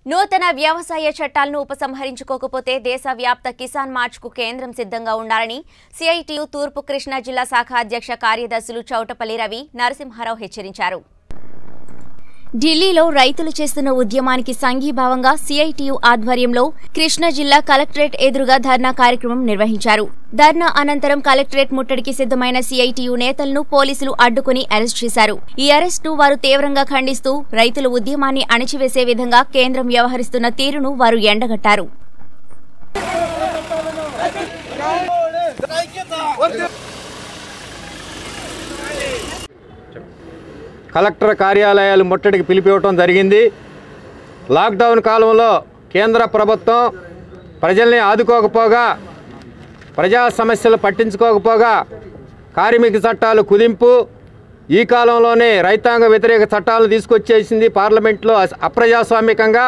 నూతన వ్యవసాయ చట్టాలను ఉపసంహరించుకోకపోతే దేశవ్యాప్త కిసాన్ మార్చ్కు కేంద్రం సిద్ధంగా ఉండాలని సిఐటియు తూర్పు కృష్ణా జిల్లా శాఖ అధ్యక్ష కార్యదర్శులు చౌటపల్లి రవి నరసింహారావు హెచ్చరించారు ఢిల్లీలో రైతులు చేస్తున్న ఉద్యమానికి సంఘీభావంగా సిఐటియు ఆధ్వర్యంలో కృష్ణా జిల్లా కలెక్టరేట్ ఎదురుగా ధర్నా కార్యక్రమం నిర్వహించారు ధర్నా అనంతరం కలెక్టరేట్ ముట్టడికి సిద్ధమైన సిఐటియు నేతలను పోలీసులు అడ్డుకుని అరెస్ట్ చేశారు ఈ అరెస్టును వారు తీవ్రంగా ఖండిస్తూ రైతుల ఉద్యమాన్ని అణిచివేసే విధంగా కేంద్రం వ్యవహరిస్తున్న తీరును వారు ఎండగట్టారు కలెక్టర్ కార్యాలయాలు ముట్టడికి పిలిపివ్వటం జరిగింది లాక్డౌన్ కాలంలో కేంద్ర ప్రభుత్వం ప్రజల్ని ఆదుకోకపోగా ప్రజా సమస్యలు పట్టించుకోకపోగా కార్మిక చట్టాలు కుదింపు ఈ కాలంలోనే రైతాంగ వ్యతిరేక చట్టాలను తీసుకొచ్చేసింది పార్లమెంట్లో అస- అప్రజాస్వామికంగా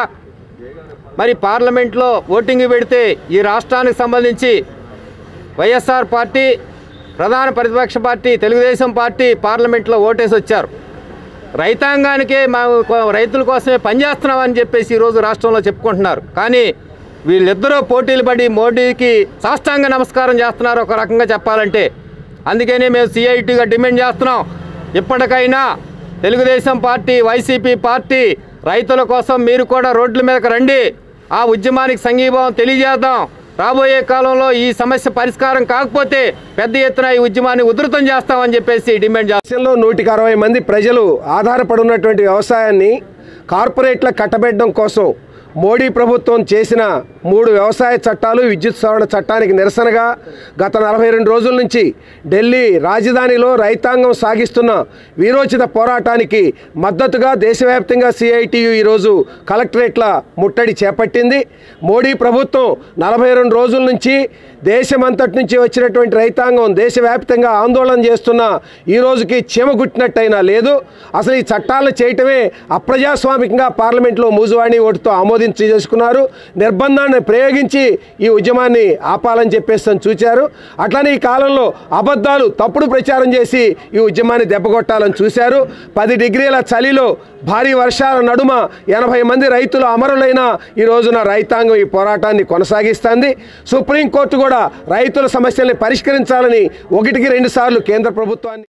మరి పార్లమెంట్లో ఓటింగ్ పెడితే ఈ రాష్ట్రానికి సంబంధించి వైఎస్ఆర్ పార్టీ ప్రధాన ప్రతిపక్ష పార్టీ తెలుగుదేశం పార్టీ పార్లమెంట్లో ఓటేసి వచ్చారు రైతాంగానికే మా రైతుల కోసమే పనిచేస్తున్నామని చెప్పేసి ఈరోజు రాష్ట్రంలో చెప్పుకుంటున్నారు కానీ వీళ్ళిద్దరూ పోటీలు పడి మోడీకి సాష్టాంగ నమస్కారం చేస్తున్నారు ఒక రకంగా చెప్పాలంటే అందుకనే మేము సిఐటిగా డిమాండ్ చేస్తున్నాం ఇప్పటికైనా తెలుగుదేశం పార్టీ వైసీపీ పార్టీ రైతుల కోసం మీరు కూడా రోడ్ల మీదకి రండి ఆ ఉద్యమానికి సంఘీభావం తెలియజేద్దాం రాబోయే కాలంలో ఈ సమస్య పరిష్కారం కాకపోతే పెద్ద ఎత్తున ఈ ఉద్యమాన్ని ఉధృతం చేస్తామని చెప్పేసి డిమాండ్ చేస్తాం దేశంలో నూటికి అరవై మంది ప్రజలు ఆధారపడి ఉన్నటువంటి వ్యవసాయాన్ని కార్పొరేట్లకు కట్టబెట్టడం కోసం మోడీ ప్రభుత్వం చేసిన మూడు వ్యవసాయ చట్టాలు విద్యుత్ సవరణ చట్టానికి నిరసనగా గత నలభై రెండు రోజుల నుంచి ఢిల్లీ రాజధానిలో రైతాంగం సాగిస్తున్న వీరోచిత పోరాటానికి మద్దతుగా దేశవ్యాప్తంగా సిఐటియు ఈరోజు కలెక్టరేట్ల ముట్టడి చేపట్టింది మోడీ ప్రభుత్వం నలభై రెండు రోజుల నుంచి దేశమంతటి నుంచి వచ్చినటువంటి రైతాంగం దేశవ్యాప్తంగా ఆందోళన చేస్తున్న ఈ రోజుకి చీమగుట్టినట్టయినా లేదు అసలు ఈ చట్టాలను చేయటమే అప్రజాస్వామికంగా పార్లమెంట్లో మూజువాణి ఓటుతో ఆమోదించి చేసుకున్నారు నిర్బంధాన్ని ప్రయోగించి ఈ ఉద్యమాన్ని ఆపాలని చెప్పేసి అని చూచారు అట్లనే ఈ కాలంలో అబద్ధాలు తప్పుడు ప్రచారం చేసి ఈ ఉద్యమాన్ని దెబ్బకొట్టాలని చూశారు పది డిగ్రీల చలిలో భారీ వర్షాల నడుమ ఎనభై మంది రైతులు అమరులైన ఈ రోజున రైతాంగం ఈ పోరాటాన్ని కొనసాగిస్తుంది సుప్రీంకోర్టు కూడా రైతుల సమస్యల్ని పరిష్కరించాలని ఒకటికి రెండు సార్లు కేంద్ర ప్రభుత్వాన్ని